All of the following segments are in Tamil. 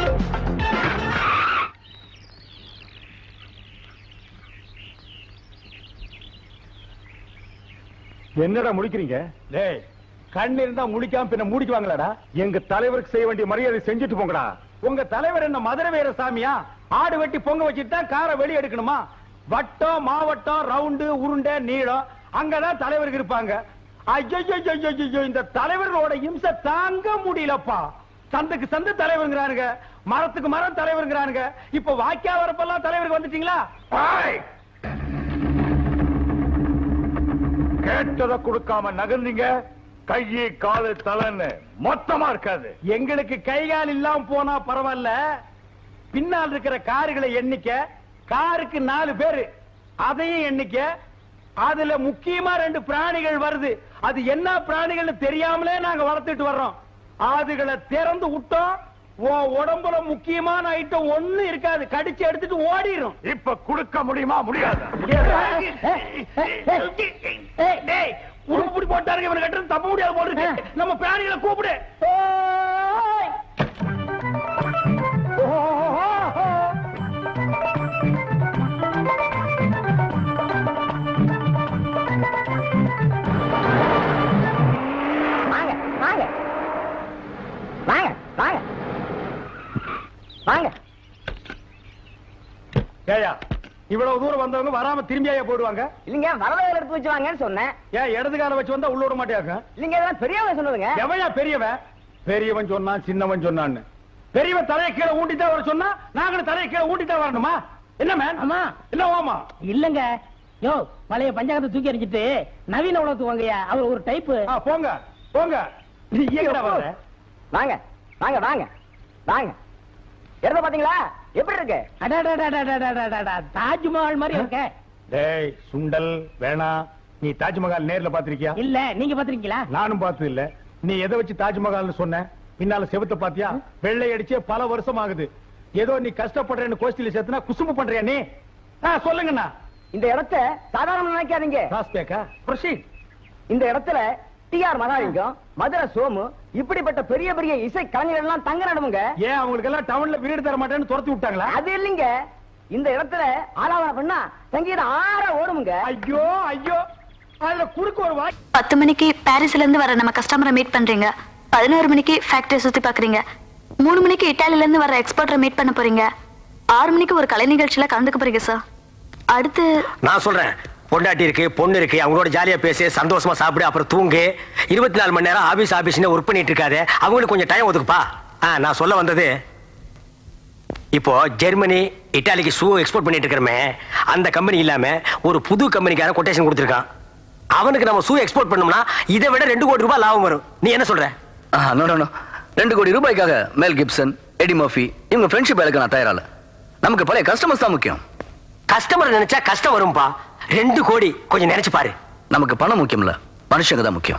என்னடா முடிக்கிறீங்க டேய் கண் இருந்தா முடிக்காம பின்ன முடிக்குவாங்களாடா எங்க தலைவருக்கு செய்ய வேண்டிய மரியாதை செஞ்சுட்டு போங்கடா உங்க தலைவர் என்ன மதுரை வீர சாமியா ஆடு வெட்டி பொங்க வச்சுட்டு தான் காரை வெளிய எடுக்கணுமா வட்டம் மாவட்டம் ரவுண்டு உருண்டை நீளம் அங்கதான் தலைவருக்கு இருப்பாங்க ஐயோ இந்த தலைவர்களோட இம்சை தாங்க முடியலப்பா சந்துக்கு சந்து தலைவருங்கிறானுங்க மரத்துக்கு மரம் தலைவருங்கிறானுங்க இப்ப வாக்கியா வரப்பெல்லாம் தலைவருக்கு வந்துட்டீங்களா கேட்டதை கொடுக்காம நகர்ந்தீங்க கையை காலு தலைன்னு மொத்தமா இருக்காது எங்களுக்கு கை கால் இல்லாம போனா பரவாயில்ல பின்னால் இருக்கிற கார்களை எண்ணிக்க காருக்கு நாலு பேரு அதையும் எண்ணிக்க அதுல முக்கியமா ரெண்டு பிராணிகள் வருது அது என்ன பிராணிகள்னு தெரியாமலே நாங்க வளர்த்துட்டு வர்றோம் அதுகளை திறந்து விட்டோம் உன் உடம்புல முக்கியமான ஐட்டம் ஒண்ணு இருக்காது கடிச்சு எடுத்துட்டு ஓடிரும் இப்ப கொடுக்க முடியுமா முடியாது உருப்படி போட்டாருங்க இவனை கட்டுறது தப்ப முடியாது போல இருக்கு நம்ம பிராணிகளை கூப்பிடு வாங்க வாங்க வாங்க வாங்க வாங்க ஏயா இவ்வளவு தூரம் வந்தவங்க வராம திரும்பியா போடுவாங்க இல்லைங்க வரவேல எடுத்து வச்சு வாங்கன்னு சொன்னேன் ஏன் இடது கால வச்சு வந்தா உள்ள விட மாட்டியாங்க இல்லைங்க இதெல்லாம் பெரியவங்க சொன்னதுங்க எவயா பெரியவன் பெரியவன் சொன்னான் சின்னவன் சொன்னான்னு பெரியவன் தலையை கீழே ஊட்டிதான் வர சொன்னா நாங்களும் தலையை கீழே ஊட்டிதான் வரணுமா என்ன மேன் ஆமா. என்ன ஓமா இல்லங்க யோ பழைய பஞ்சாங்கத்தை தூக்கி எறிஞ்சிட்டு நவீன உலகத்துக்கு வாங்கய்யா அவர் ஒரு டைப் ஆ, போங்க போங்க நீ எங்கடா வர வாங்க வாங்க வாங்க வாங்க இடத்த பாத்தீங்களா எப்படி இருக்கு தாஜ்மஹால் மாதிரி இருக்க டேய் சுண்டல் வேணா நீ தாஜ்மஹால் நேர்ல பாத்திருக்கியா இல்ல நீங்க பாத்திருக்கீங்களா நானும் பார்த்தது இல்ல நீ எதை வச்சு தாஜ்மஹால்னு சொன்ன பின்னால செவுத்த பாத்தியா வெள்ளை அடிச்சே பல வருஷம் ஆகுது ஏதோ நீ கஷ்டப்படுறேன்னு கோஷ்டில சேர்த்துனா குசும்பு பண்றியா நீ ஆ, சொல்லுங்கண்ணா இந்த இடத்த சாதாரண நினைக்காதீங்க ராஸ்பேக்கா ப்ரொசீட் இந்த இடத்துல டி ஆர் மகாலிங்கம் மதுரை சோமு இப்படிப்பட்ட பெரிய பெரிய இசை கலைஞர்கள் எல்லாம் தங்க நடமுங்க ஏன் அவங்களுக்கு எல்லாம் டவுன்ல வீடு தர மாட்டேன்னு துரத்தி விட்டாங்களா அது இல்லைங்க இந்த இடத்துல ஆலாவணை பண்ணா சங்கீதம் ஆற ஓடுமுங்க ஐயோ ஐயோ அதுல குறுக்கு ஒரு வாய் பத்து மணிக்கு பாரிஸ்ல இருந்து வர நம்ம கஸ்டமரை மீட் பண்றீங்க பதினோரு மணிக்கு ஃபேக்டரி சுத்தி பாக்குறீங்க மூணு மணிக்கு இட்டாலில இருந்து வர எக்ஸ்போர்ட்டரை மீட் பண்ண போறீங்க ஆறு மணிக்கு ஒரு கலை நிகழ்ச்சியில கலந்துக்க போறீங்க சார் அடுத்து நான் சொல்றேன் பொண்டாட்டி இருக்கு பொண்ணு இருக்கு அவங்களோட ஜாலியா பேசு சந்தோஷமா சாப்பிடு அப்புறம் தூங்கு இருபத்தி நாலு மணி நேரம் ஆபீஸ் ஆபீஸ்னு ஒர்க் பண்ணிட்டு இருக்காது அவங்களுக்கு கொஞ்சம் டைம் ஒதுக்குப்பா ஆ, நான் சொல்ல வந்தது இப்போ ஜெர்மனி இட்டாலிக்கு ஷூ எக்ஸ்போர்ட் பண்ணிட்டு இருக்கிறமே அந்த கம்பெனி இல்லாம ஒரு புது கம்பெனிக்காரன் கொட்டேஷன் கொடுத்துருக்கான் அவனுக்கு நம்ம ஷூ எக்ஸ்போர்ட் பண்ணோம்னா இதை விட ரெண்டு கோடி ரூபாய் லாபம் வரும் நீ என்ன சொல்ற நோ நோ நோ ரெண்டு கோடி ரூபாய்க்காக மேல் கிப்சன் எடி மர்ஃபி இவங்க ஃப்ரெண்ட்ஷிப் இழக்க நான் தயாரால நமக்கு பழைய கஸ்டமர்ஸ் தான் முக்கியம் கஸ்டமர் நினைச்சா கஷ்டம் வரும்பா ரெண்டு கோடி கொஞ்சம் நினைச்சு பாரு நமக்கு பணம் முக்கியம் இல்ல மனுஷங்க தான் முக்கியம்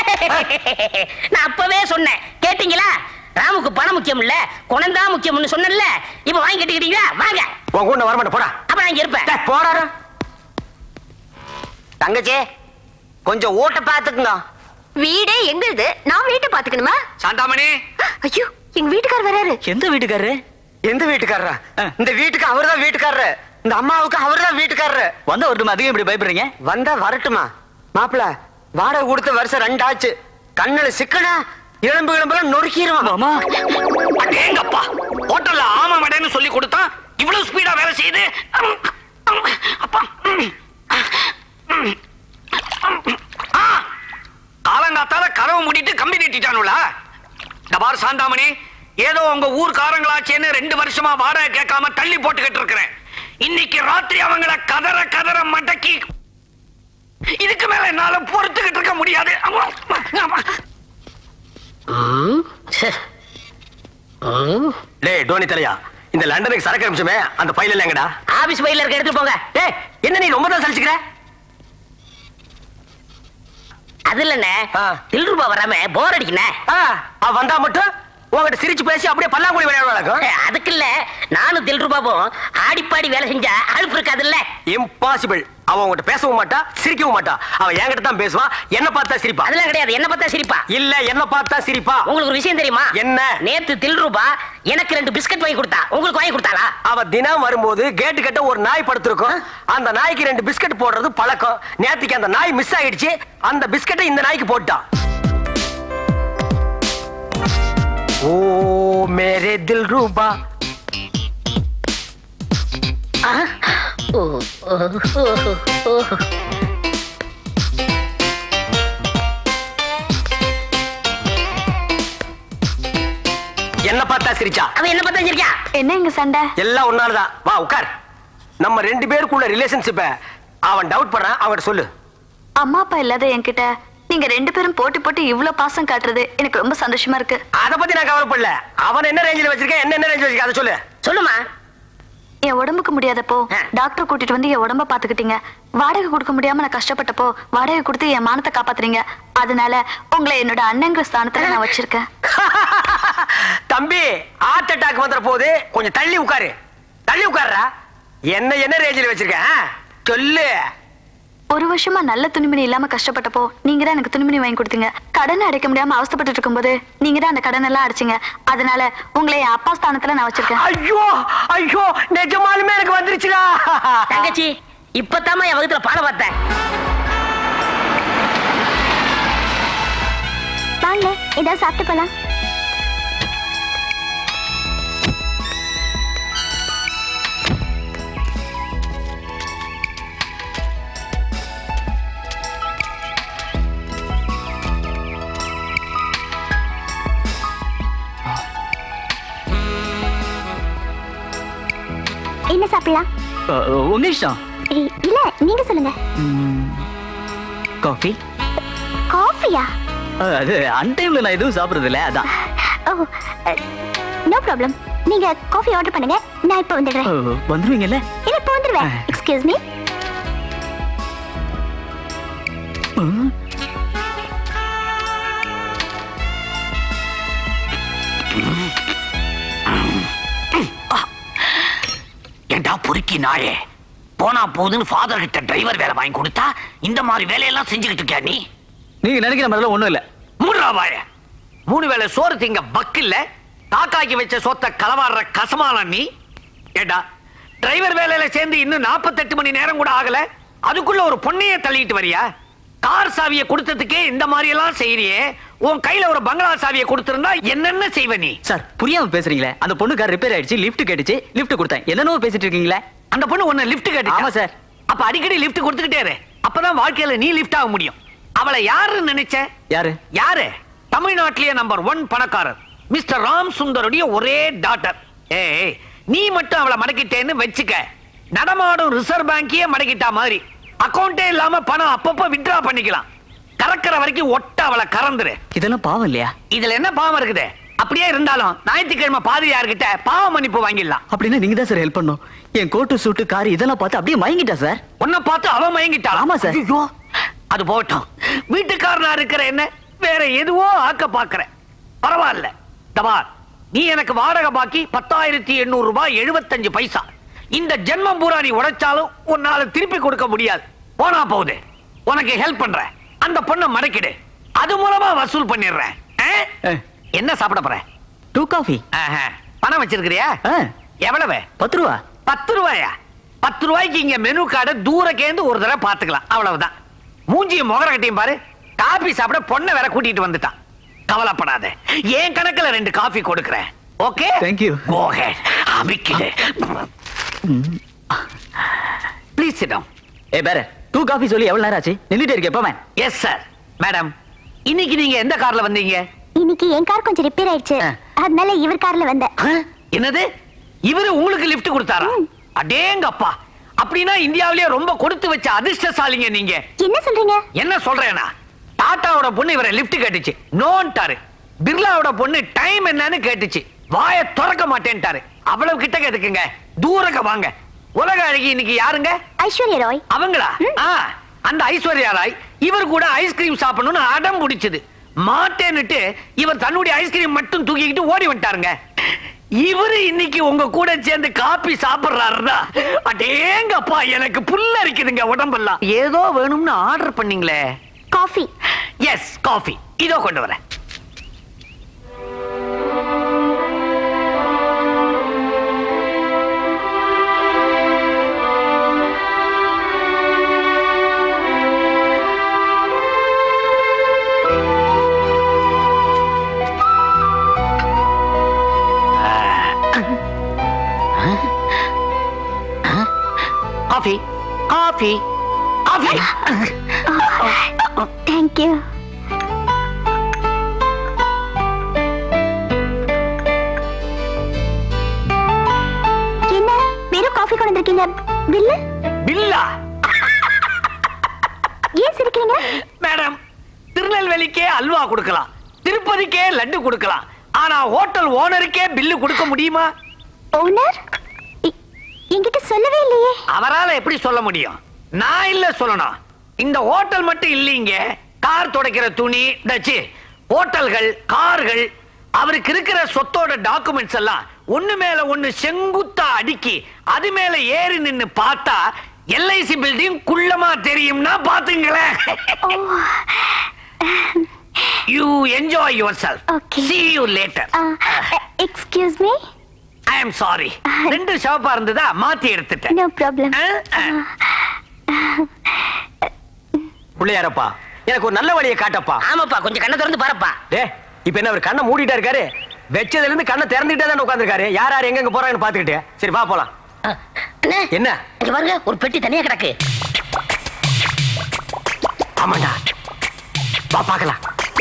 நான் அப்பவே சொன்னேன் கேட்டீங்களா ராமுக்கு பணம் முக்கியம் இல்ல குணம் தான் முக்கியம்னு சொன்னேன்ல இப்ப வாங்கி கட்டிக்கிட்டீங்களா வாங்க உன் கூட வரமாட்டேன் போடா அப்ப நான் இங்க இருப்பேன் போடாரு தங்கச்சி கொஞ்சம் ஊட்ட பாத்துக்குங்க வீடே எங்களுது நான் வீட்டை பாத்துக்கணுமா சாந்தாமணி ஐயோ எங்க வீட்டுக்கார் வராரு எந்த வீட்டுக்காரரு எந்த வீட்டுக்காரரா இந்த வீட்டுக்கு அவர்தான் வீட்டுக்காரரு இந்த அம்மாவுக்கு அவர்தான் வீட்டுக்காரரு வந்த ஒரு அதிகம் இப்படி பயப்படுறீங்க வந்தா வரட்டுமா மாப்பிள வாடகை கொடுத்த வருஷம் ரெண்டாச்சு கண்ணுல சிக்கனா எலும்பு எலும்புலாம் நொறுக்கிடுவான் மாமா அடேங்கப்பா ஹோட்டல்ல ஆமா மடேன்னு சொல்லி கொடுத்தா இவ்வளவு ஸ்பீடா வேலை செய்யுது அப்பா ஆ, காலங்காத்தால கதவை மூடிட்டு கம்பி நீட்டிட்டானுல இந்த பார் சாந்தாமணி ஏதோ உங்க ஊர்க்காரங்களாச்சேன்னு ரெண்டு வருஷமா வாடகை கேட்காம தள்ளி போட்டுக்கிட்டு இருக்கிறேன் இன்னைக்கு ராத்திரி அவங்கள கதற கதற மடக்கி இதுக்கு மேல என்னால பொறுத்துக்கிட்டு இருக்க முடியாது டேய் டோனி தலையா இந்த லண்டனுக்கு சரக்கு அனுப்பிச்சுமே அந்த ஃபைல் எல்லாம் எங்கடா ஆபீஸ் பையில இருக்க எடுத்துட்டு போங்க டேய் என்ன நீ ரொம்ப தான் சலிச்சுக்கிற அது இல்லண்ணே ஆ. தில்ரூபா வராம போர் அடிக்கணே ஆ, அவ வந்தா மட்டும் உங்ககிட்ட சிரிச்சு பேசி அப்படியே பல்லாங்குழி விளையாடுவாங்க அதுக்கு இல்ல நானும் தில் தில்ரூபாவும் ஆடிப்பாடி வேலை செஞ்சா அழுப்பு இருக்காதுல்ல இம்பாசிபிள் அவன் உங்ககிட்ட பேசவும் மாட்டா சிரிக்கவும் மாட்டா அவன் என்கிட்ட தான் பேசுவான் என்ன பார்த்தா சிரிப்பா அதெல்லாம் கிடையாது என்ன பார்த்தா சிரிப்பா இல்ல என்ன பார்த்தா சிரிப்பா உங்களுக்கு ஒரு விஷயம் தெரியுமா என்ன? நேத்து தில்ரூபா எனக்கு ரெண்டு பிஸ்கட் வாங்கி கொடுத்தா உங்களுக்கு வாங்கி கொடுத்தாளா அவ தினம் வரும்போது கேட்டு கிட்ட ஒரு நாய் படுத்திருக்கும் அந்த நாய்க்கு ரெண்டு பிஸ்கட் போடுறது பழக்கம் நேத்துக்கு அந்த நாய் மிஸ் ஆயிடுச்சு அந்த பிஸ்கட்டை இந்த நாய்க்கு போட்டான் ஓ மேரே தில் ரூபா ஓ, ஓ, ஓ, ஓ. என்ன பார்த்தா சிரிச்சா அவன் என்ன பார்த்தா சிரிக்கா என்ன இங்க சண்டை எல்லாம் ஒன்னாலதான் வா உட்கார் நம்ம ரெண்டு பேருக்குள்ள ரிலேஷன்ஷிப்ப அவன் டவுட் பண்றான் அவன்கிட்ட சொல்லு அம்மா அப்பா இல்லாத என்கிட்ட நீங்க ரெண்டு பேரும் போட்டி போட்டு இவ்ளோ பாசம் காட்டுறது எனக்கு ரொம்ப சந்தோஷமா இருக்கு அத பத்தி நான் கவலைப்படல அவன் என்ன ரேஞ்சில் வச்சிருக்கேன் என்ன என்ன ரேஞ்சில் வச்சிருக்க அதை சொல்லு சொல்லுமா என் உடம்புக்கு முடியாதப்போ ஆ. டாக்டர் கூட்டிட்டு வந்து என் உடம்ப பாத்துக்கிட்டீங்க வாடகை கொடுக்க முடியாம நான் கஷ்டப்பட்டப்போ வாடகை கொடுத்து என் மானத்தை காப்பாத்துறீங்க அதனால உங்களை என்னோட அண்ணங்கிற ஸ்தானத்துல நான் வச்சிருக்கேன் தம்பி ஹார்ட் அட்டாக் வந்துற போது கொஞ்சம் தள்ளி உட்காரு தள்ளி உட்காருடா என்ன என்ன ரேஞ்சில் வச்சிருக்க ஆ? சொல்லு ஒரு வருஷமா நல்ல துணிமணி இல்லாம கஷ்டப்பட்டப்போ நீங்க தான் எனக்கு துணிமணி வாங்கி கொடுத்தீங்க கடன் அடைக்க முடியாம அவஸ்தைப்பட்டு இருக்கும்போது நீங்க தான் அந்த கடன் எல்லாம் அடைச்சீங்க அதனால உங்களை என் அப்பா ஸ்தானத்துல நான் வச்சிருக்கேன் ஐயோ ஐயோ நிஜமாலுமே எனக்கு வந்துருச்சுடா தங்கச்சி இப்பதாம்மா என் வகுத்துல பாட பார்த்தேன் வாங்க ஏதாவது சாப்பிட்டு போலாம் என்ன சாப்பிடலாம் உங்க இஷ்டம் இ- இல்ல நீங்க சொல்லுங்க காஃபி காஃபியா அது அன்டைம்ல நான் எதுவும் சாப்பிடுறது இல்ல அதான் ஓ நோ ப்ராப்ளம் நீங்க காஃபி ஆர்டர் பண்ணுங்க நான் இப்போ வந்துடுறேன் வந்துருவீங்கல்ல இல்ல இப்போ வந்துடுவேன் எக்ஸ்கியூஸ் மீ ஏண்டா பொறுக்கி நாயே போனா போகுதுன்னு ஃபாதர் கிட்ட டிரைவர் வேலை வாங்கி கொடுத்தா இந்த மாதிரி வேலையெல்லாம் செஞ்சுக்கிட்டு இருக்கியா நீ நீங்க நினைக்கிற மாதிரிலாம் ஒண்ணும் இல்ல மூன்றா வாய மூணு வேளை சோறு திங்க பக்கு இல்ல காக்காக்கி வச்ச சொத்த களவாடுற கசமான நீ ஏண்டா டிரைவர் வேலையில சேர்ந்து இன்னும் 48 மணி நேரம் கூட ஆகல அதுக்குள்ள ஒரு பொண்ணையே தள்ளிட்டு வரியா கார் சாவியை கொடுத்ததுக்கே இந்த மாதிரி எல்லாம் செய்யறியே உன் கையில ஒரு பங்களா சாவியை கொடுத்திருந்தா என்னென்ன செய்வ நீ சார் புரியாம பேசுறீங்களே அந்த பொண்ணு கார் ரிப்பேர் ஆயிடுச்சு லிஃப்ட் கேட்டுச்சு லிஃப்ட் கொடுத்தேன் என்னென்னவோ பேசிட்டு இருக்கீங்களே அந்த பொண்ணு உன்னை லிஃப்ட் கேட்டு ஆமா சார். அப்ப அடிக்கடி லிஃப்ட் கொடுத்துக்கிட்டே இரு அப்பதான் வாழ்க்கையில நீ லிஃப்ட் ஆக முடியும் அவளை யாருன்னு நினைச்ச யாரு யாரு தமிழ்நாட்டிலேயே நம்பர் ஒன் பணக்காரர் மிஸ்டர் ராம் சுந்தருடைய ஒரே டாட்டர் ஏய் நீ மட்டும் அவளை மடக்கிட்டேன்னு வச்சுக்க நடமாடும் ரிசர்வ் பேங்கையே மடக்கிட்டா மாதிரி அக்கௌண்டே இல்லாம பணம் அப்பப்ப வித்ரா பண்ணிக்கலாம் கறக்கிற வரைக்கும் ஒட்ட அவளை கறந்துரு இதெல்லாம் பாவம் இல்லையா இதுல என்ன பாவம் இருக்குது அப்படியே இருந்தாலும் ஞாயிற்றுக்கிழமை பாதிரியார்கிட்ட பாவ மன்னிப்பு வாங்கிடலாம் அப்படின்னா நீங்க தான் சார் ஹெல்ப் பண்ணும் என் கோட்டு சூட்டு கார் இதெல்லாம் பார்த்து அப்படியே மயங்கிட்டா சார் உன்னை பார்த்து அவன் மயங்கிட்டான் ஆமா சார். ஐயோ அது போகட்டும் வீட்டுக்காரனா இருக்கிற என்ன வேற எதுவோ ஆக்க பாக்குற பரவாயில்ல தபார் நீ எனக்கு வாடகை பாக்கி பத்தாயிரத்தி எண்ணூறு ரூபாய் எழுபத்தஞ்சு பைசா இந்த ஜென்மம் பூரா நீ உடைச்சாலும் உன்னால திருப்பி கொடுக்க முடியாது போனா போகுது உனக்கு ஹெல்ப் பண்றேன் அந்த பொண்ணை மடக்கிடு அது மூலமா வசூல் பண்ணிடுறேன் ஆ? ஆ. என்ன சாப்பிட போற டூ காஃபி ஆஹா. பணம் வச்சிருக்கிறியா ஆ. எவ்வளவு பத்து ரூபா பத்து ரூபாயா பத்து ரூபாய்க்கு இங்க மெனு கார்டை தூரக்கேந்து ஒரு தடவை பாத்துக்கலாம் அவ்வளவுதான் மூஞ்சிய முகர கட்டியும் பாரு காபி சாப்பிட பொண்ணை வேற கூட்டிட்டு வந்துட்டான் கவலைப்படாத என் கணக்குல ரெண்டு காஃபி கொடுக்கறேன் okay Thank you. Go ahead அமிக்கிடு ப்ளீஸ் சிட் டவுன் ஏ பேர டூ காஃபி சொல்லி எவ்வளவு நேரம் ஆச்சு நின்னுட்டே இருக்கே எப்ப எஸ் சார் மேடம் இன்னைக்கு நீங்க எந்த கார்ல வந்தீங்க இன்னைக்கு என் கார் கொஞ்சம் ரிப்பேர் ஆயிடுச்சு ஆ. அதனால இவர் கார்ல வந்தேன் ஆ? என்னது இவரு உங்களுக்கு லிஃப்ட் கொடுத்தாரா அடேங்கப்பா அப்படின்னா இந்தியாவிலேயே ரொம்ப கொடுத்து வச்ச அதிர்ஷ்டசாலிங்க நீங்க என்ன சொல்றீங்க என்ன சொல்றேனா டாட்டாவோட பொண்ணு இவரை லிஃப்ட் கேட்டுச்சு நோன்ட்டாரு பிர்லாவோட பொண்ணு டைம் என்னன்னு கேட்டுச்சு வாய திறக்க மாட்டேன்ட்டாரு அவ்வளவு கிட்ட கேட்டுக்குங்க தூரக்க வாங்க உலக அழகி இன்னைக்கு யாருங்க ஐஸ்வர்யா ராய் அவங்களா ஆ, அந்த ஐஸ்வர்யா ராய் இவர் கூட ஐஸ்கிரீம் சாப்பிடணும்னு அடம் பிடிச்சது மாட்டேன்னுட்டு இவர் தன்னுடைய ஐஸ்கிரீம் மட்டும் தூக்கிக்கிட்டு ஓடி வந்துட்டாருங்க இவரு இன்னைக்கு உங்க கூட சேர்ந்து காப்பி சாப்பிடுறாருடா அடேங்கப்பா எனக்கு புல்ல இருக்குதுங்க உடம்பெல்லாம் ஏதோ வேணும்னு ஆர்டர் பண்ணீங்களே காஃபி எஸ் காஃபி இதோ கொண்டு வரேன் காஃபி காஃபி காஃபி தேங்க்யூ என்ன வெறும் காஃபி கொண்டு வந்திருக்கீங்க பில்லு பில்லா ஏன் சிரிக்கிறீங்க மேடம் திருநெல்வேலிக்கே அல்வா கொடுக்கலாம் திருப்பதிக்கே லட்டு கொடுக்கலாம் ஆனா ஹோட்டல் ஓனருக்கே பில்லு கொடுக்க முடியுமா ஓனர் என்கிட்ட சொல்லவே இல்லையே அவரால எப்படி சொல்ல முடியும் நான் இல்ல சொல்லணும் இந்த ஹோட்டல் மட்டும் இல்லீங்க கார் துடைக்கிற துணி டச்சு ஹோட்டல்கள் கார்கள் அவருக்கு இருக்கிற சொத்தோட டாக்குமெண்ட்ஸ் எல்லாம் ஒண்ணு மேல ஒண்ணு செங்குத்தா அடுக்கி அது மேல ஏறி நின்னு பார்த்தா எல்ஐசி பில்டிங் குள்ளமா தெரியும்னா பாத்துங்களேன் you enjoy yourself Okay. see you later excuse me I am sorry ரெண்டு ஷாப்பா இருந்ததா மாத்தி எடுத்துட்டேன் நோ ப்ராப்ளம் ஆ, ஆ. பிள்ளையாரப்பா எனக்கு ஒரு நல்ல வழியை காட்டப்பா ஆமாப்பா கொஞ்சம் கண்ணை திறந்து பாருப்பா டே இப்ப என்ன அவர் கண்ணை மூடிட்டா இருக்காரு வெச்சதுல இருந்து கண்ணை திறந்துட்டே தான் உட்காந்துருக்காரு யார் யார் எங்க போறாங்கன்னு பாத்துக்கிட்டு சரி வா போலாம் அஹ், அண்ணே என்ன இங்க பாருங்க ஒரு பெட்டி தனியா கிடக்கு ஆமாண்டா வா பாக்கலாம்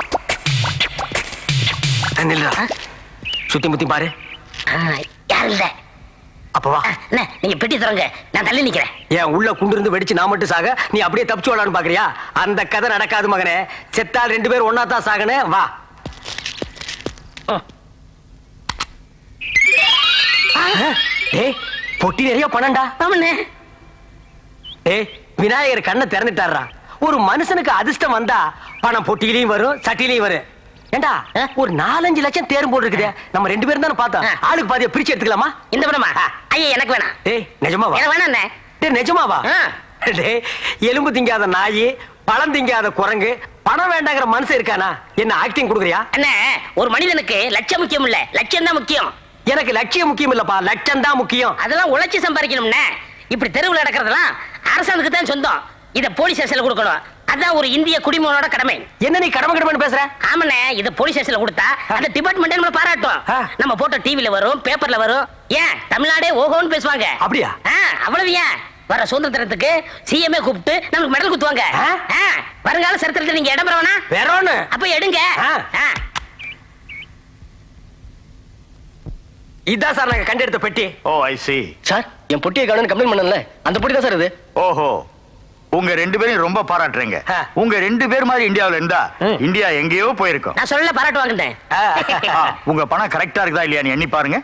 நில்லுடா சுத்தி முத்தி பாரு அஹ், யாரும் இல்ல அப்ப வா அஹ், அண்ணே நீங்க பெட்டி திறங்க நான் தள்ளி நிக்கிறேன் ஏன் உள்ள குண்டு இருந்து வெடிச்சு நான் மட்டும் சாக நீ அப்படியே தப்பிச்சு விடலான்னு பாக்குறியா அந்த கதை நடக்காது மகனே செத்தால் ரெண்டு பேரும் ஒன்னா தான் சாகனே வா ஏய் பொட்டி நிறைய பணம்டா ஆமாண்ணே ஏய் விநாயகர் கண்ணை திறந்துட்டாரா ஒரு மனுஷனுக்கு அதிர்ஷ்டம் வந்தா பணம் பொட்டியிலையும் வரும் சட்டிலையும் வரும் ஏண்டா ஒரு நாலஞ்சு லட்சம் தேரும் போட்டு இருக்குதே நம்ம ரெண்டு பேரும் தானே பார்த்தோம் ஆ. ஆளுக்கு பாதியை பிரிச்சு எடுத்துக்கலாமா இந்த படமா ஐயா எனக்கு வேணாம் ஏய் நிஜமாவா எனக்கு வேணாம் அண்ணே டேய் நிஜமாவா ஆ. டேய் எலும்பு திங்காத நாயி பழம் திங்காத குரங்கு பணம் வேண்டாங்கிற மனுஷன் இருக்கானா என்ன ஆக்டிங் கொடுக்குறியா அண்ணே ஒரு மனிதனுக்கு லட்சம் முக்கியம் இல்ல லட்சம் தான் முக்கியம் எனக்கு லட்சியம் முக்கியம் இல்லப்பா லட்சம் தான் முக்கியம் அதெல்லாம் உழைச்சி சம்பாதிக்கணும்னே இப்படி தெருவில் நடக்கிறதெல்லாம் அரசாங்கத்துக்கு தான் சொந்தம் இத போலீஸ் ஸ்டேஷன்ல கொடுக்கணும் அதான் ஒரு இந்திய குடிமகனோட கடமை என்ன நீ கடமை கடமைன்னு பேசுற ஆமாண்ணே இத போலீஸ் ஸ்டேஷன்ல கொடுத்தா அந்த டிபார்ட்மெண்ட் நம்மள பாராட்டும் ஆ. நம்ம போட்டோ டிவில வரும் பேப்பர்ல வரும் ஏன் தமிழ்நாடே ஓஹோன்னு பேசுவாங்க அப்படியா? ஆ, அவ்வளவு ஏன் வர சுதந்திர தினத்துக்கு சிஎம்ஏ கூப்பிட்டு நமக்கு மெடல் குத்துவாங்க ஆ? ஆ, வருங்கால சரித்திரத்தில் நீங்க இடம் பெற வேணா வேற ஒண்ணு அப்ப எடுங்க ஆ. ஆ. இதான் சார் நாங்க கண்டெடுத்த பெட்டி ஓ ஐ சி சார் என் பொட்டியை காணும்னு கம்ப்ளைண்ட் பண்ணல அந்த பொட்டி தான் சார் இது ஓஹோ உங்க ரெண்டு பேரையும் ரொம்ப பாராட்டுறீங்க ஆ. உங்க ரெண்டு பேர் மாதிரி இந்தியாவுல இருந்தா இந்தியா எங்கேயோ போயிருக்கும் நான் சொல்லல பாராட்டுவாங்கன்னு ஆ, உங்க பணம் கரெக்டா இருக்குதா இல்லையா எண்ணி பாருங்க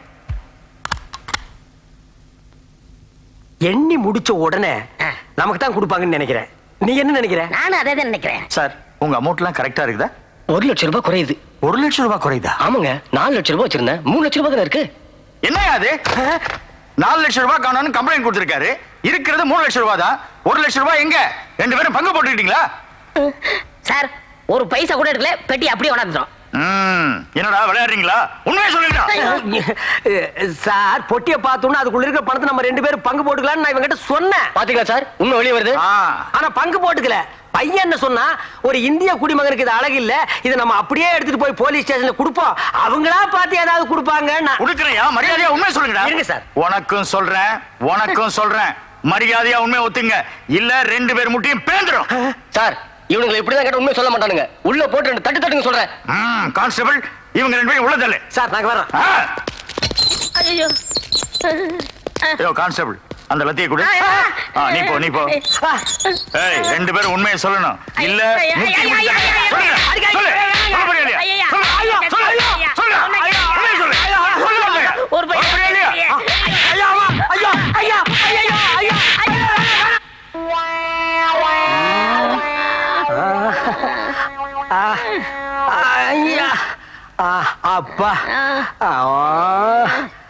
எண்ணி முடிச்ச உடனே ஆ. நமக்கு தான் கொடுப்பாங்கன்னு நினைக்கிறேன் நீ என்ன நினைக்கிற நானும் அதே தான் நினைக்கிறேன் சார் உங்க அமௌண்ட் எல்லாம் கரெக்டா இருக்குதா ஒரு லட்சம் ரூபாய் குறையுது ஒரு லட்சம் ரூபாய் குறையுதா ஆமாங்க நாலு லட்சம் ரூபாய் வச்சிருந்தேன் மூணு லட்சம் ரூபாய் தானே இருக்கு என்னையா அது நாலு லட்சம் ரூபாய் காணோம்னு கம்ப்ளைண்ட் கொடுத்திருக்காரு இருக்கிறது மூணு லட்சம் ரூபாய் தான் ஒரு லட்சம் ரூபாய் எங்க ரெண்டு பேரும் பங்கு போட்டுக்கிட்டீங்களா சார் ஒரு பைசா கூட எடுக்கல பெட்டி அப்படியே உணர்ந்துடும் ம், என்னடா விளையாடுறீங்களா உண்மையை சொல்லுங்க சார் பொட்டியை பார்த்தோம்னா அதுக்குள்ள இருக்கிற பணத்தை நம்ம ரெண்டு பேரும் பங்கு போட்டுக்கலாம்னு நான் இவங்கிட்ட சொன்னேன் பாத்தீங்களா சார் உண்மை வெளியே வருது ஆனா பங்கு போட்டுக்கல பையன் என்ன சொன்னா ஒரு இந்திய குடிமகனுக்கு இது அழகு இல்ல இதை நம்ம அப்படியே எடுத்துட்டு போய் போலீஸ் ஸ்டேஷன்ல கொடுப்போம் அவங்களா பார்த்து ஏதாவது கொடுப்பாங்க கொடுக்கறையா மரியாதையா உண்மை சொல்லுங்கடா இருங்க சார். உனக்கும் சொல்றேன் உனக்கும் சொல்றேன் மரியாதையா உண்மை ஒத்துங்க இல்ல ரெண்டு பேர் முட்டியும் பேந்துரும் சார் இவனுங்களை இப்படிதான் கேட்ட உண்மை சொல்ல மாட்டானுங்க உள்ள போட்டு ரெண்டு தட்டு தட்டுங்க சொல்றேன் ம், கான்ஸ்டபிள் இவங்க ரெண்டு பேரும் உள்ளதல்ல சார் நாங்க வரோம் ஐயோ ஐயோ கான்ஸ்டபிள் அந்த லத்தியை கொடு ஆ, நீ போ நீ போ ஏய் ரெண்டு பேரும் உண்மையை சொல்லணும் இல்ல ஐயா, முட்டி ஐயா, முட்டி ஐயா, ஐயா, சொல்லு, ஐயா, சொல்லு. ஐயா, சொல்ல போறியா இல்லையா? ஐயா, சொல்லு, ஐயா, சொல்லு, ஐயா, சொல்லு, ஐயா, சொல்லு. ஐயா, உண்மையை சொல்லு. சொல்லு, இல்லையா? ஒரு பையன் சொல்ல போறியா இல்லையா? ஐயா, ஐயா, ஐயா, ஐயா, ஐயா, ஐயா. ஐயா ஆ, அப்பா ஆ,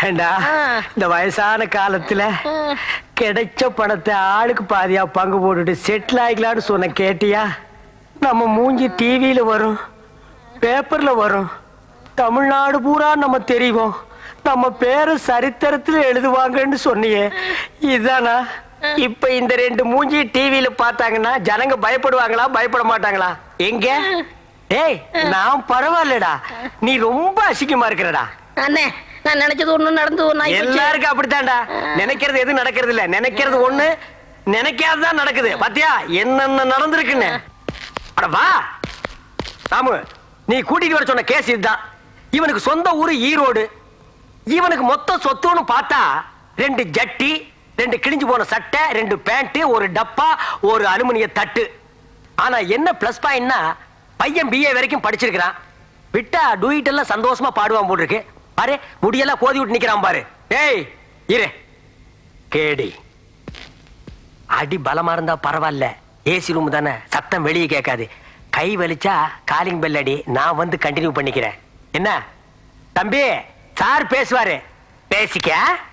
ஏண்டா இந்த வயசான காலத்துல கிடைச்ச பணத்தை ஆளுக்கு பாதியா பங்கு போட்டுட்டு செட்டில் ஆகிக்கலான்னு சொன்ன கேட்டியா நம்ம மூஞ்சி டிவியில வரும் பேப்பர்ல வரும் தமிழ்நாடு பூரா நம்ம தெரியும் நம்ம பேரு சரித்திரத்துல எழுதுவாங்கன்னு சொன்னியே இதானா இப்ப இந்த ரெண்டு மூஞ்சி டிவியில பார்த்தாங்கன்னா ஜனங்க பயப்படுவாங்களா பயப்பட மாட்டாங்களா எங்க ஏய் நான் பரவாயில்லடா நீ ரொம்ப அசிங்கமா இருக்கிறடா அண்ணே நான் நினைச்சது ஒண்ணு நடந்து ஒண்ணு ஆகி போச்சு. எல்லாருக்கும் அப்படித்தான்டா நினைக்கிறது எதுவும் நடக்கிறது இல்ல நினைக்கிறது ஒண்ணு நினைக்காததான் நடக்குது பாத்தியா என்னென்ன நடந்திருக்குன்னு அட வா ராமு நீ கூட்டிட்டு வர சொன்ன கேஸ் இதுதான் இவனுக்கு சொந்த ஊரு ஈரோடு இவனுக்கு மொத்த சொத்துன்னு பார்த்தா ரெண்டு ஜட்டி ரெண்டு கிழிஞ்சு போன சட்டை ரெண்டு பேண்ட் ஒரு டப்பா ஒரு அலுமினிய தட்டு ஆனா என்ன பிளஸ் பாயிண்ட்னா பையன் பிஏ வரைக்கும் படிச்சிருக்கிறான் விட்டா டூயிட் எல்லாம் சந்தோஷமா பாடுவான் போல் இருக்கு பாரு முடியெல்லாம் கோதி விட்டு நிக்கிறான் பாரு ஏய் இரு கேடி அடி பலமா இருந்தா பரவாயில்ல ஏசி ரூம் தானே சத்தம் வெளியே கேட்காது கை வலிச்சா காலிங் பெல் அடி நான் வந்து கண்டினியூ பண்ணிக்கிறேன் என்ன தம்பி சார் பேசுவாரு பேசிக்க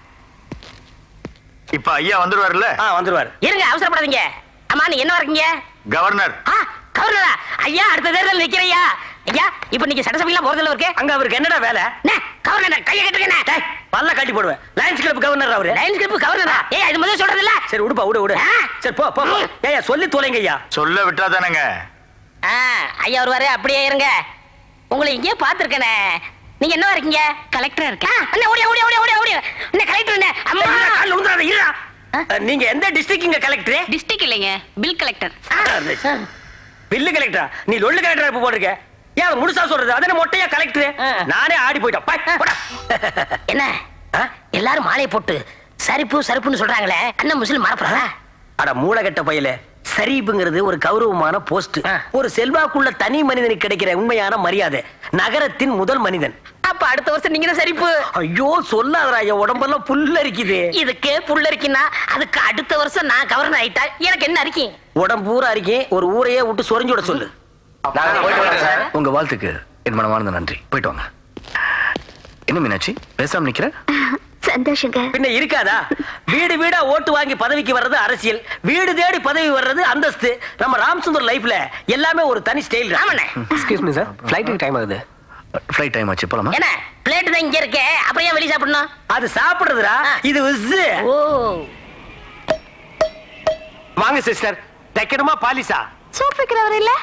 இப்ப ஐயா வந்துருவாருல்ல ஆ வந்துருவாரு இருங்க அவசரப்படாதீங்க அம்மா நீ என்ன இருக்கீங்க கவர்னர் ஆ கவர்னரா ஐயா அடுத்த தேர்தல் நிக்கிறையா ஐயா இப்ப நீங்க சட்டசபையில போறதுல இருக்கு அங்க அவருக்கு என்னடா வேலை அண்ணே, கவர்னர் கையை கட்டுங்க டேய், பல்ல கட்டி போடுவேன் லயன்ஸ் கிளப் கவர்னர் அவரு லைன்ஸ் கிளிப் கவர்னரா ஏய் இது முதல்ல சொல்றது இல்ல சரி விடுப்பா விடு விடு ஆ. சரி போ போ போ. ஏய்யா சொல்லி தொலைங்க ஐயா சொல்ல விட்டா தானேங்க ஆ, ஐயா வருவாரு அப்படியே இருங்க உங்களை இங்கே பாத்துருக்கனே நீங்க என்ன இருக்கீங்க கலெக்டரா இருக்கா அண்ணே ஓடியா ஓடியா ஓடியா ஓடியா ஓடியா என்ன கலெக்டர் என்ன அம்மா கால்ல உந்துறாத, இருடா. நீங்க எந்த டிஸ்ட்ரிக்ட்ங்க கலெக்டர் டிஸ்ட்ரிக்ட் இல்லைங்க பில் கலெக்டர் பில்லு கலெக்டரா நீ லொல்லு கலெக்டர் இப்ப போட்டிருக்க ஏன் அதை முழுசா சொல்றது அதே மொட்டையா கலெக்டர் ஆ. நானே ஆடி போயிட்டேன் பை, போடா. என்ன ஆ? எல்லாரும் மாலையை போட்டு சரிப்பு சரிப்புன்னு சொல்றாங்களே அண்ணன் முஸ்லிம் மறப்படுறா அட மூளைகட்ட பையல சரீபுங்கிறது ஒரு கௌரவமான போஸ்ட் ஆ. ஒரு செல்வாக்குள்ள தனி மனிதனுக்கு கிடைக்கிற உண்மையான மரியாதை நகரத்தின் முதல் மனிதன் அப்ப அடுத்த வருஷம் நீங்க தான் சரிப்பு ஐயோ சொல்லாதடா என் உடம்பெல்லாம் புல்லரிக்குது இதுக்கே புள்ள இருக்குன்னா அதுக்கு அடுத்த வருஷம் நான் கவர்னர் ஆயிட்டா எனக்கு என்ன இருக்கேன் உடம்பு பூரா இருக்கேன் ஒரு ஊரையே விட்டு சொரிஞ்சு விட சொல்லு நாங்க போயிட்டு வரோம் சார் உங்க வாழ்த்துக்கு என் மனமார்ந்த நன்றி போயிட்டு வாங்க என்ன மீனாட்சி பேசாம நிக்கிற சந்தோஷங்க பின்ன இருக்காதா வீடு வீடா ஓட்டு வாங்கி பதவிக்கு வர்றது அரசியல் வீடு தேடி பதவி வர்றது அந்தஸ்து நம்ம ராம்சுந்தர் லைஃப்ல எல்லாமே ஒரு தனி ஸ்டைல் ஆமாண்ணே எக்ஸ்கியூஸ் மீ சார் ஃப்ளைட்டுக்கு டைம் ஆகுது ஃப்ளைட் டைம் ஆச்சு போலாமா என்ன பிளேட் தான் இங்க இருக்கே அப்புறம் ஏன் வெளிய சாப்பிடணும் அது சாப்பிடுறதுடா இது விஸ்ஸு ஓ வாங்க சிஸ்டர் தைக்கணுமா பாலிசா சூப் வைக்கிறவர் இல்ல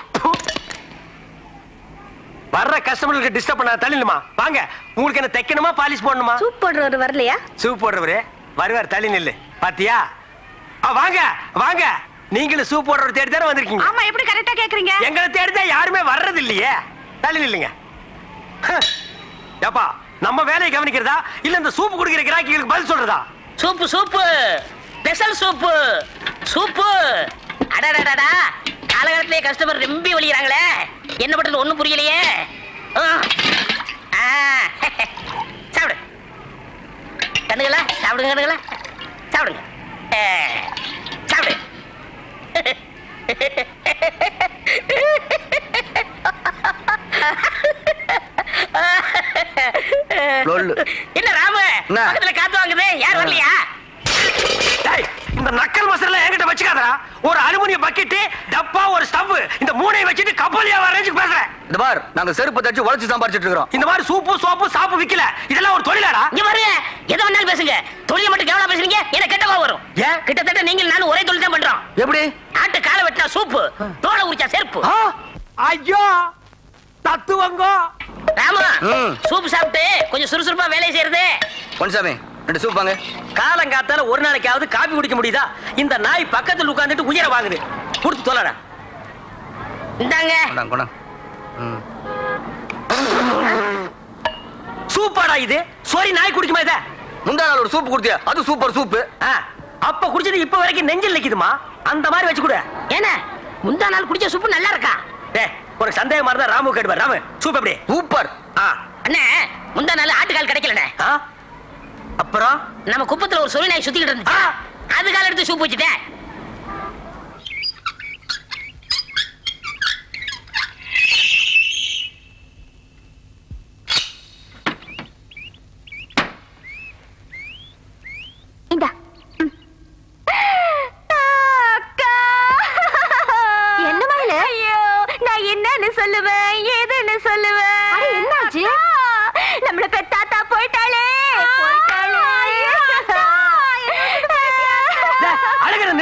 வர்ற கஸ்டமர்களுக்கு டிஸ்டர்ப் பண்ண தள்ளிடுமா வாங்க உங்களுக்கு என்ன தைக்கணுமா பாலிஷ் போடணுமா சூப் போடுறவர் வரலையா சூப் போடுறவரு வருவார் தள்ளி நில்லு பாத்தியா ஆ, வாங்க வாங்க நீங்களும் சூப் போடுறவர் தேடி தானே வந்திருக்கீங்க ஆமா எப்படி கரெக்டா கேக்குறீங்க எங்களை தேடிதான் யாருமே வர்றது இல்லையே தள்ளி நில்லுங்க ஹ. ஏப்பா நம்ம வேலையை கவனிக்கிறதா இல்ல இந்த சூப் குடிக்கிற கிராக்கிகளுக்கு பதில் சொல்றதா soup soup special soup soup அடடடடா காலகாலத்திலே கஸ்டமர் ரொம்ப வலிக்கிறாங்களே என்ன பண்றது ஒண்ணும் புரியலையே ஆ. ஆ. சாப்பிடு கண்ணுங்களா சாப்பிடுங்க கண்ணுங்களா சாப்பிடுங்க ஆ. சாப்பிடு லொல்லு. என்ன ராமு என்ன? பக்கத்துல காத்து வாங்குது யார் வரலையா டேய், இந்த நக்கல் மசாலா என்கிட்ட வச்சுக்காதடா ஒரு அலுமினிய பக்கெட் டப்பா ஒரு ஸ்டவ் இந்த மூணையும் வச்சுட்டு கப்பலியா ரேஞ்சுக்கு பேசுறேன் இந்த பார் நாங்க செருப்பு தச்சு உழைச்சு சம்பாரிச்சிட்டு இருக்கிறோம் இந்த மாதிரி சூப்பு சோப்பு சாப்பு விக்கல இதெல்லாம் ஒரு தொழிலாடா இங்க பாருங்க எதை வேணாலும் பேசுங்க தொழிலை மட்டும் கேவலா பேசுறீங்க எனக்கு கெட்டவா வரும் ஏன்? கிட்டத்தட்ட நீங்கள் நானும் ஒரே தொழில் தான் பண்றோம் எப்படி ஆட்டு காலை வெட்டினா சூப்பு தோலை உரிச்சா செருப்பு ஆ, ஐயோ தத்துவங்கோ ராமா ம். சூப்பு சாப்பிட்டு கொஞ்சம் சுறுசுறுப்பா வேலையை செய்யறது பொன்சாமி ரெண்டு சூப் வாங்க காலங்காத்தால ஒரு நாளைக்காவது காபி குடிக்க முடியுதா இந்த நாய் பக்கத்துல உட்கார்ந்துட்டு உயிரை வாங்குது கொடுத்து தொலைடா இந்தாங்க கொண்டாங்க கொண்டாங்க ம். சூப்பாடா இது சோரி நாய் குடிக்குமா இத முந்தா நாள் ஒரு சூப் கொடுத்தியா அது சூப்பர் சூப்பு ஆ, அப்ப குடிச்சது இப்ப வரைக்கும் நெஞ்சில் நிக்குதுமா அந்த மாதிரி வச்சு கொடு ஏன்னா முந்தா நாள் குடிச்ச சூப்பு நல்லா இருக்கா டேய், உனக்கு சந்தேகமா இருந்தா ராமு கேட்டுவார் ராமு சூப் எப்படி சூப்பர் ஆ, அண்ணே முந்தா நாள் ஆட்டுக்கால் கிடைக்கலண்ணே ஆ? அப்புறம் நம்ம குப்பத்துல ஒரு சொறி நாய் சுத்திக்கிட்டு இருந்துச்சு அது கால எடுத்து சூப்பு வச்சுட்டேன்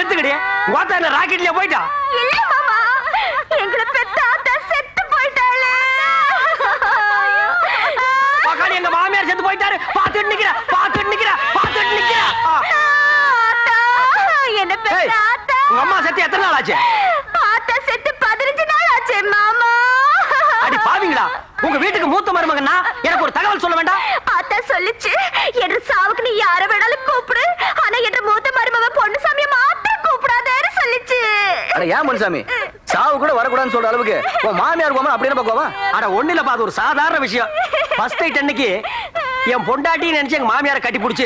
செத்துக்கடி கோத்தா என்ன ராக்கெட்லயே போயிட்டா இல்ல மாமா எங்களை பெத்த ஆத்தா செத்து போயிட்டாளே உக்காந்து எங்க மாமியார் செத்து போயிட்டாரு பாத்துட்டு நிக்கிற பாத்துட்டு நிக்கிற பாத்துட்டு நிக்கிற ஆ. ஆத்தா என்ன ஏய், பெத்த ஆத்தா உங்க அம்மா செத்து எத்தனை நாள் ஆச்சு ஆத்தா செத்து பதினஞ்சு நாள் ஆச்சு மாமா அடி பாவீங்களா உங்க வீட்டுக்கு மூத்த மருமகன்னா எனக்கு ஒரு தகவல் சொல்ல வேண்டாம் ஆத்தா சொல்லுச்சு என்ற சாவுக்கு நீ யார வேணாலும் கூப்பிடு ஆனா என்ற மூத்த மருமவ பொண்ணு சாமிய மாத்திரம் கூப்பிடாதேன்னு சொல்லுச்சு அட ஏன் முனுசாமி சாவு கூட வரக்கூடாதுன்னு சொல்ற அளவுக்கு உன் மாமியார் கோமா அப்படின்னு பாக்கோவா அட ஒண்ணு இல்லப்பா அது ஒரு சாதாரண விஷயம் ஃபர்ஸ்ட் நைட் அன்னைக்கு என் பொண்டாட்டி நினைச்சு எங்க மாமியாரை கட்டி புடிச்சு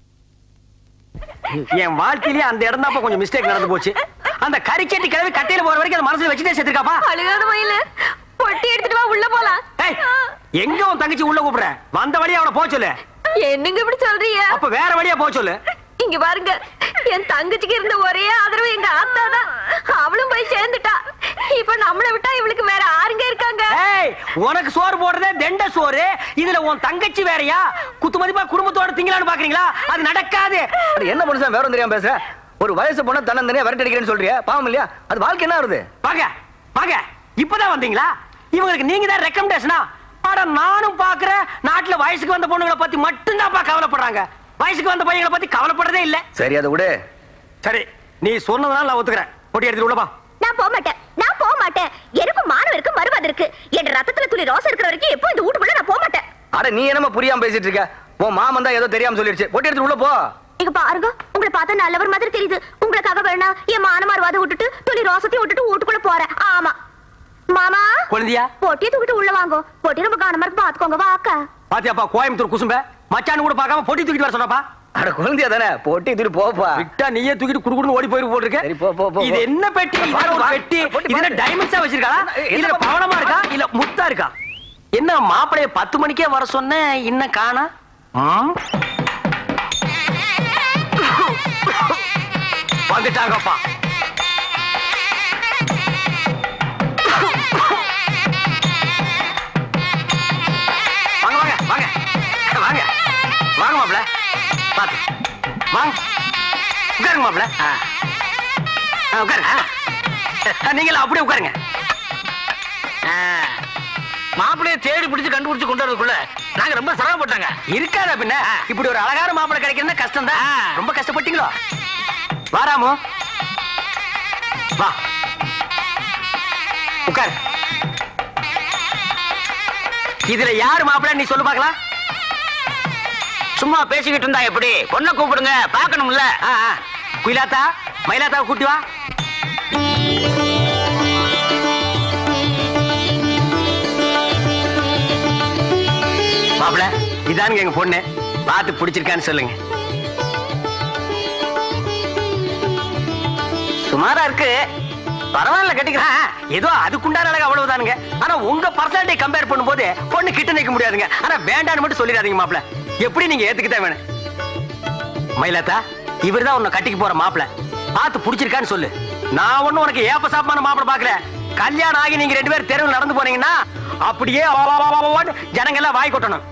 என் வாழ்க்கையிலேயே அந்த இடம் தான் கொஞ்சம் மிஸ்டேக் நடந்து போச்சு அந்த கறிச்சட்டி கிளவி கட்டையில போற வரைக்கும் அந்த மனசுல வச்சுட்டே செத்துருக்காப்பா அழுகாத மயிலு பொட்டி எடுத்துட்டு வா உள்ள போலாம் ஏய், எங்க உன் தங்கச்சி உள்ள கூப்பிடுற வந்த வழியா அவனை போக சொல்லு என்னங்க இப்படி சொல்றீங்க அப்ப வேற வழியா போக சொல்லு இங்க பாருங்க என் தங்கச்சிக்கு இருந்த ஒரே ஆதரவு எங்க ஆத்தா தான் அவளும் போய் சேர்ந்துட்டா இப்ப நம்மளை விட்டா இவளுக்கு வேற ஆருங்க இருக்காங்க ஏய் உனக்கு சோறு போடுறதே தெண்ட சோறு இதுல உன் தங்கச்சி வேறயா குத்து மதிப்பா குடும்பத்தோட திங்கலான்னு பாக்குறீங்களா அது நடக்காது அட என்ன முனுசாமி வேற ஒண்ணும் தெரியாம பேசுற ஒரு வயசு பொண்ணை தன்னை தனியா விரட்டி அடிக்கிறேன்னு சொல்றியா பாவம் இல்லையா அது வாழ்க்கை என்ன வருது வாங்க வாங்க இப்பதான் வந்தீங்களா இவங்களுக்கு நீங்க தான் ரெக்கமெண்டேஷனா அட நானும் பாக்குறேன் நாட்டுல வயசுக்கு வந்த பொண்ணுங்களை பத்தி மட்டும்தான்ப்பா கவலைப்படுறாங்க வயசுக்கு வந்த பையங்களை பத்தி கவலைப்படுறதே இல்ல சரி அதை விடு சரி நீ சொன்னதுனால நான் ஒத்துக்கிறேன் பொட்டி எடுத்துட்டு உள்ளப்பா நான் போக மாட்டேன் நான் போக மாட்டேன் எனக்கும் மானம் இருக்கு மறுவாது இருக்கு என் ரத்தத்துல துளி ரோசம் இருக்கிற வரைக்கும் எப்போ இந்த வீட்டுக்குள்ள நான் போக மாட்டேன் அட நீ என்னமா புரியாம பேசிட்டு இருக்க உன் மாமன் தான் ஏதோ தெரியாம சொல்லிருச்சு பொட்டி எடுத்து உள்ள போ இங்க பாருங்க உங்களை பார்த்தா நல்லவர் மாதிரி தெரியுது உங்களுக்காக வேணா என் மான மறுவாத விட்டுட்டு துளி ரோசத்தையும் விட்டுட்டு வீட்டுக்குள்ள போறேன் ஆமா மாமா குழந்தையா பொட்டியை தூக்கிட்டு உள்ள வாங்கோ பொட்டி ரொம்ப கவனமா இருக்கு பாத்துக்கோங்க வாக்கா பாத்தியாப்பா கோயம்புத்தூர் குசும்ப மச்சான் கூட பார்க்காம பொட்டி தூக்கிட்டு வர சொன்னப்பா அட குழந்தையா தானே பொட்டி தூக்கிட்டு போப்பா விட்டா நீயே தூக்கிட்டு குடுக்குன்னு ஓடி போயிரு போட்டிருக்க சரி, போ, போ, போ, இது போ. என்ன பெட்டி இது பாரு, ஒரு பாரு. பெட்டி பொட்டி இது என்ன பாரு. டைமண்ட்ஸா வச்சிருக்காளா என்ன, இல்ல என்ன பவளமா இருக்கா இல்ல முத்தா இருக்கா என்ன மாப்பிளைய பத்து மணிக்கே வர சொன்ன இன்னும் காணா வந்துட்டாங்கப்பா வாங்க வாங்க வாங்க வாங்க வாங்க மாப்பிள பாத்து வாங்க உட்காருங்க மாப்பிள ஆ. ஆ, உட்காருங்க ஆ, நீங்களும் அப்படியே உட்காருங்க மாப்பிளைய தேடி பிடிச்சு கண்டுபிடிச்சு கொண்டு வரதுக்குள்ள நாங்க ரொம்ப சிரமப்பட்டாங்க இருக்காதா பின்ன இப்படி ஒரு அழகான மாப்பிளை கிடைக்கிறது கஷ்டம் தான் ரொம்ப கஷ்டப்பட்டீங்களோ வாராமோ வா உட்கார் இதுல யாரு மாப்பிளை நீ சொல்லு பார்க்கலாம் சும்மா பேசிக்கிட்டு இருந்தா எப்படி பொண்ணை கூப்பிடுங்க பார்க்கணும்ல ஆ, ஆ. குயிலாத்தா மயிலாத்தாவை கூட்டி வா மாப்பிள இதானுங்க எங்க பொண்ணு பார்த்து பிடிச்சிருக்கான்னு சொல்லுங்க சுமாரா இருக்கு பரவாயில்ல கட்டிக்கிறேன் ஏதோ அதுக்குண்டான அழகு அவ்வளவுதானுங்க ஆனா உங்க பர்சனாலிட்டி கம்பேர் பண்ணும்போது பொண்ணு கிட்ட நிக்க முடியாதுங்க ஆனா வேண்டான்னு மட்டும் சொல்லிடாதீங்க மாப்பிள எப்படி நீங்க ஏத்துக்கிட்டே வேணும் மயிலாத்தா இவர்தான் உன்னை கட்டிக்கு போற மாப்பிள பார்த்து பிடிச்சிருக்கான்னு சொல்லு நான் ஒண்ணும் உனக்கு ஏப்ப சாப்பான மாப்பிள பாக்கல கல்யாணம் ஆகி நீங்க ரெண்டு பேரும் தெருவில் நடந்து போனீங்கன்னா அப்படியே அவவாவாவாவான்னு ஜனங்க எல்லாம் வாய் கொட்டணும்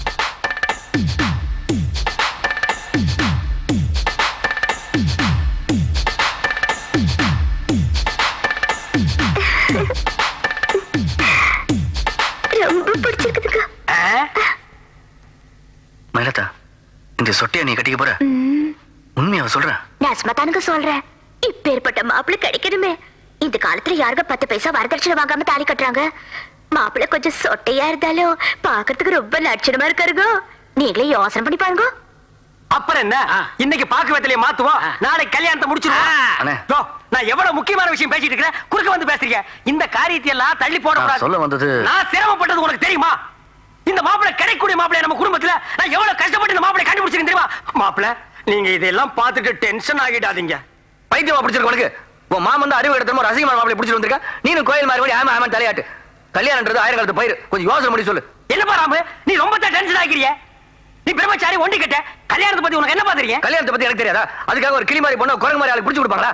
ரொம்ப பிடிச்சிருக்குதுக்கா ஆ? மயிலத்தா இந்த சொட்டையை நீ கட்டிக்க போற உண்மையாவ சொல்ற நான் சுமத்தானுக்கு சொல்றேன் இப்பேற்பட்ட மாப்பிள்ளை கிடைக்கணுமே இந்த காலத்துல யாருங்க பத்து பைசா வரதட்சணை வாங்காம தாலி கட்டுறாங்க மாப்பிள்ளை கொஞ்சம் சொட்டையா இருந்தாலும் பாக்குறதுக்கு ரொம்ப லட்சணமா இருக்காருங்க நீங்களே யோசனை பண்ணி பாருங்க அப்புறம் என்ன இன்னைக்கு பாக்கு வெத்தலையை மாத்துவோம் நாளைக்கு கல்யாணத்தை அண்ணே. முடிச்சிருவோம் யோ, நான் எவ்வளவு முக்கியமான விஷயம் பேசிட்டு இருக்கிறேன் குறுக்க வந்து பேசுறீங்க இந்த காரியத்தை எல்லாம் தள்ளி போட நான் கூடாது சொல்ல வந்தது நான் சிரமப்பட்டது உனக்கு தெரியுமா இந்த மாப்பிளை கிடைக்கக்கூடிய மாப்பிளை நம்ம குடும்பத்துல நான் எவ்வளவு கஷ்டப்பட்டு இந்த மாப்பிளை கண்டுபிடிச்சிருக்கேன் தெரியுமா மாப்பிளை நீங்க இதெல்லாம் பார்த்துட்டு டென்ஷன் ஆகிடாதீங்க பைத்தியமா பிடிச்சிருக்க உனக்கு உன் மாமன் தான் அறிவு இடத்துல ஒரு அசிங்கமான மாப்பிளை பிடிச்சிட்டு வந்திருக்கா நீனும் கோயில் மாதிரி ஆமா ஆமா தலையாட்டு கல்யாணம்ன்றது ஆயிரம் காலத்து பயிர் கொஞ்சம் யோசனை பண்ணி சொல்லு என்னப்பா ராமு நீ ரொம்ப டென்ஷன் ஆகிறிய நீ பிரம்மச்சாரி ஒண்டி கட்ட கல்யாணத்தை பத்தி உனக்கு என்ன பாத்துறீங்க கல்யாணத்தை பத்தி எனக்கு தெரியாதா அதுக்காக ஒரு கிளி மாதிரி பொண்ணு குரங்கு மாதிரி ஆளு பிடிச்சு கொடுப்பாங்களா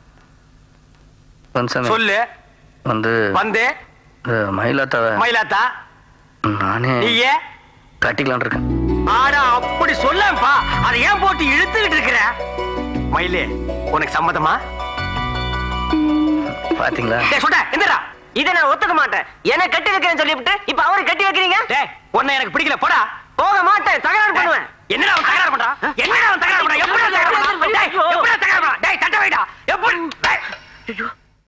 கன்சாமி சொல்லு வந்து வந்து மயிலாத்தாவ மயிலாத்தா நானே நீயே கட்டிக்கலான் இருக்கேன் ஆடா அப்படி சொல்லப்பா அதை ஏன் போட்டு இழுத்துக்கிட்டு இருக்கிற மயிலே உனக்கு சம்மதமா பாத்தீங்களா டேய் சொல்ற எந்திரா இதை நான் ஒத்துக்க மாட்டேன் என்ன கட்டி வைக்கிறேன்னு சொல்லிவிட்டு இப்ப அவரு கட்டி வைக்கிறீங்க டேய் உன்னை எனக்கு பிடிக்கல போடா போக மாட்டேன் தகராறு பண்ணுவேன் என்னடா அவன் தகராறு பண்றான் என்ன